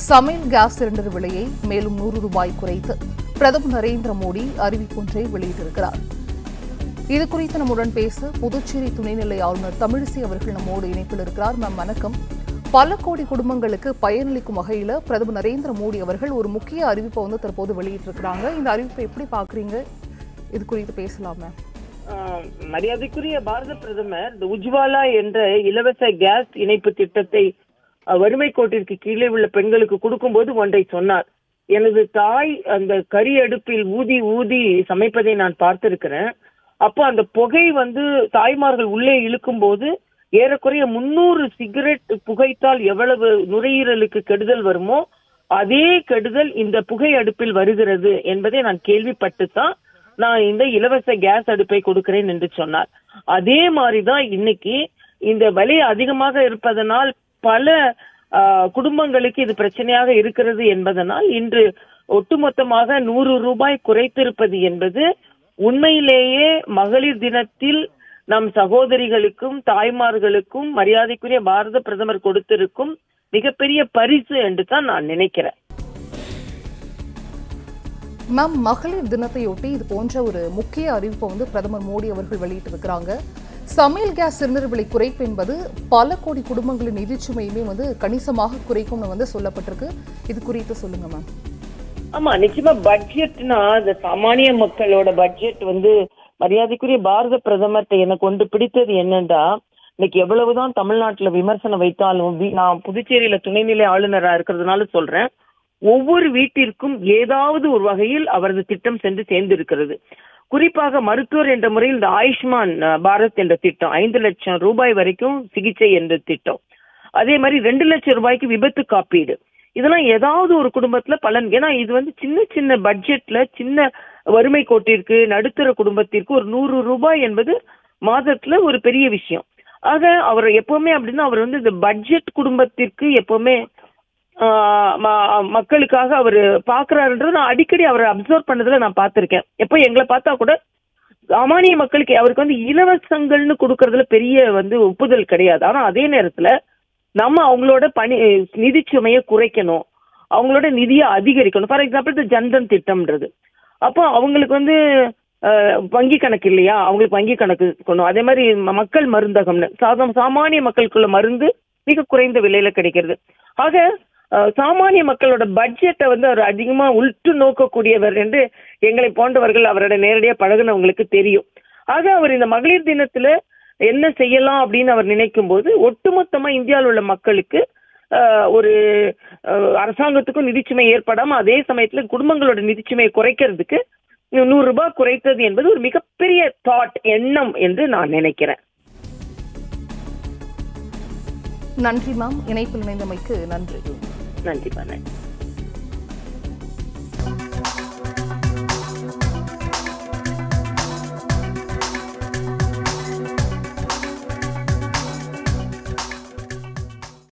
சமையல் gas cylinder விலையை மேலும் நூறு ரூபாய் குறைத்து பிரதமர் நரேந்திர மோடி அறிவிப்பொன்றை வெளியிட்டிருக்கிறார் இது குறித்து நம்முடன் பேச புதுச்சேரி துணைநிலை ஆளுநர் தமிழிசை அவர்கள் நம்மோடு இணைப்பில் இருக்கிறார் மேம் வணக்கம் பல கோடி குடும்பங்களுக்கு பயனளிக்கும் வகையில் பிரதமர் நரேந்திர மோடி அவர்கள் ஒரு முக்கிய அறிவிப்பை வந்து தற்போது வெளியிட்டிருக்கிறாங்க இந்த அறிவிப்பை எப்படி பார்க்குறீங்க இது குறித்து பேசலாம் மேம் ஆஹ் மரியாதைக்குரிய பாரத பிரதமர் இந்த உஜ்வாலா என்ற இலவச கேஸ் இணைப்பு திட்டத்தை அஹ், வறுமை கோட்டிற்கு கீழே உள்ள பெண்களுக்கு கொடுக்கும்போது ஒன்றை சொன்னார் எனது தாய் அந்த கரி அடுப்பில் ஊதி ஊதி சமைப்பதை நான் பார்த்திருக்கிறேன் அப்போ அந்த புகை வந்து தாய்மார்கள் உள்ளே இழுக்கும் போது ஏறக்குறைய முன்னூறு சிகரெட் புகைத்தால் எவ்வளவு நுரையீரலுக்கு கெடுதல் வருமோ அதே கெடுதல் இந்த புகை அடுப்பில் வருகிறது என்பதை நான் கேள்விப்பட்டுத்தான் நான் இந்த இலவச கேஸ் அடுப்பை கொடுக்கிறேன் என்று சொன்னார் அதே மாதிரிதான் இன்னைக்கு இந்த விலை அதிகமாக இருப்பதனால் பல ஆ, குடும்பங்களுக்கு இது பிரச்சனையாக இருக்கிறது என்பதனால் இன்று ஒட்டுமொத்தமாக நூறு ரூபாய் குறைத்திருப்பது என்பது உண்மையிலேயே மகளிர் தினத்தில் நம் சகோதரிகளுக்கும் தாய்மார்களுக்கும் மரியாதைக்குரிய பாரத பிரதமர் கொடுத்திருக்கும் மிகப்பெரிய பரிசு என்று தான் நான் நினைக்கிறேன் மேம் மகளிர் தினத்தையொட்டி இது போன்ற ஒரு முக்கிய அறிவிப்பை வந்து பிரதமர் மோடி அவர்கள் வெளியிட்டிருக்கிறாங்க சமையல் கேஸ் சிலிண்டர் விலை குறைப்பு என்பது பல கோடி குடும்பங்களின் நிதிச்சுமையுமே வந்து கணிசமாக குறைக்கும்னு வந்து சொல்லப்பட்டிருக்கு இது குறித்து சொல்லுங்க மேம் ஆமா நிச்சயமா பட்ஜெட்னா இந்த சாமானிய மக்களோட பட்ஜெட் வந்து மரியாதைக்குரிய பாரத பிரதமர்கிட்ட எனக்கு ஒன்று பிடித்தது என்னன்னா இன்னைக்கு எவ்வளவுதான் தமிழ்நாட்டுல விமர்சனம் வைத்தாலும் வி- நான் புதுச்சேரியில துணைநிலை ஆளுநரா இருக்கிறதுனால சொல்றேன் ஒவ்வொரு வீட்டிற்கும் ஏதாவது ஒரு வகையில் அவரது திட்டம் சென்று சேர்ந்திருக்கிறது குறிப்பாக மருத்துவர் என்ற முறையில் இந்த ஆயுஷ்மான் அஹ், பாரத் என்ற திட்டம் ஐந்து லட்சம் ரூபாய் வரைக்கும் சிகிச்சை என்ற திட்டம் அதே மாதிரி ரெண்டு லட்சம் ரூபாய்க்கு விபத்து காப்பீடு இதெல்லாம் ஏதாவது ஒரு குடும்பத்துல பலன் ஏன்னா இது வந்து சின்ன சின்ன பட்ஜெட்ல சின்ன வறுமை கோட்டிற்கு நடுத்தர குடும்பத்திற்கு ஒரு நூறு ரூபாய் என்பது மாதத்துல ஒரு பெரிய விஷயம் ஆக அவர் எப்பவுமே அப்படின்னா அவர் வந்து இந்த பட்ஜெட் குடும்பத்திற்கு எப்பவுமே ஆஹ் ம- மக்களுக்காக அவர் பாக்குறாருன்றது நான் அடிக்கடி அவரை அப்சர்வ் பண்ணதுல நான் பார்த்திருக்கேன் எப்போ எங்களை பார்த்தா கூட சாமானிய மக்களுக்கு அவருக்கு வந்து இலவசங்கள்னு கொடுக்கறதுல பெரிய வந்து ஒப்புதல் கிடையாது ஆனா அதே நேரத்துல நம்ம அவங்களோட பணி நிதிச்சுமையை குறைக்கணும் அவங்களோட நிதியை அதிகரிக்கணும் ஃபார் எக்ஸாம்பிள் இந்த ஜன்தன் திட்டம்ன்றது அப்போ அவங்களுக்கு வந்து அஹ், வங்கி கணக்கு இல்லையா அவங்களுக்கு வங்கி கணக்கு இருக்கணும் அதே மாதிரி ம- மக்கள் மருந்தகம்னு சாதம் சாமானிய மக்களுக்குள்ள மருந்து மிக குறைந்த விலையில கிடைக்கிறது ஆக அஹ், சாமானிய மக்களோட பட்ஜெட்டை வந்து அவர் அதிகமா உள்ட்டு நோக்கக்கூடியவர் என்று எங்களை போன்றவர்கள் அவரோட நேரடியா பழகுனவங்களுக்கு தெரியும் ஆக அவர் இந்த மகளிர் தினத்துல என்ன செய்யலாம் அப்படின்னு அவர் நினைக்கும் போது ஒட்டுமொத்தமா இந்தியாவில் உள்ள மக்களுக்கு ஆஹ், ஒரு ஆஹ், அரசாங்கத்துக்கும் நிதிச்சுமை ஏற்படாம அதே சமயத்துல குடும்பங்களோட நிதிச்சுமையை குறைக்கிறதுக்கு நூறு ரூபாய் குறைத்தது என்பது ஒரு மிகப்பெரிய தாட் எண்ணம் என்று நான் நினைக்கிறேன் நன்றி மேம் இணைப்பில் இணைந்தமைக்கு நன்றி நன்றி நன்றி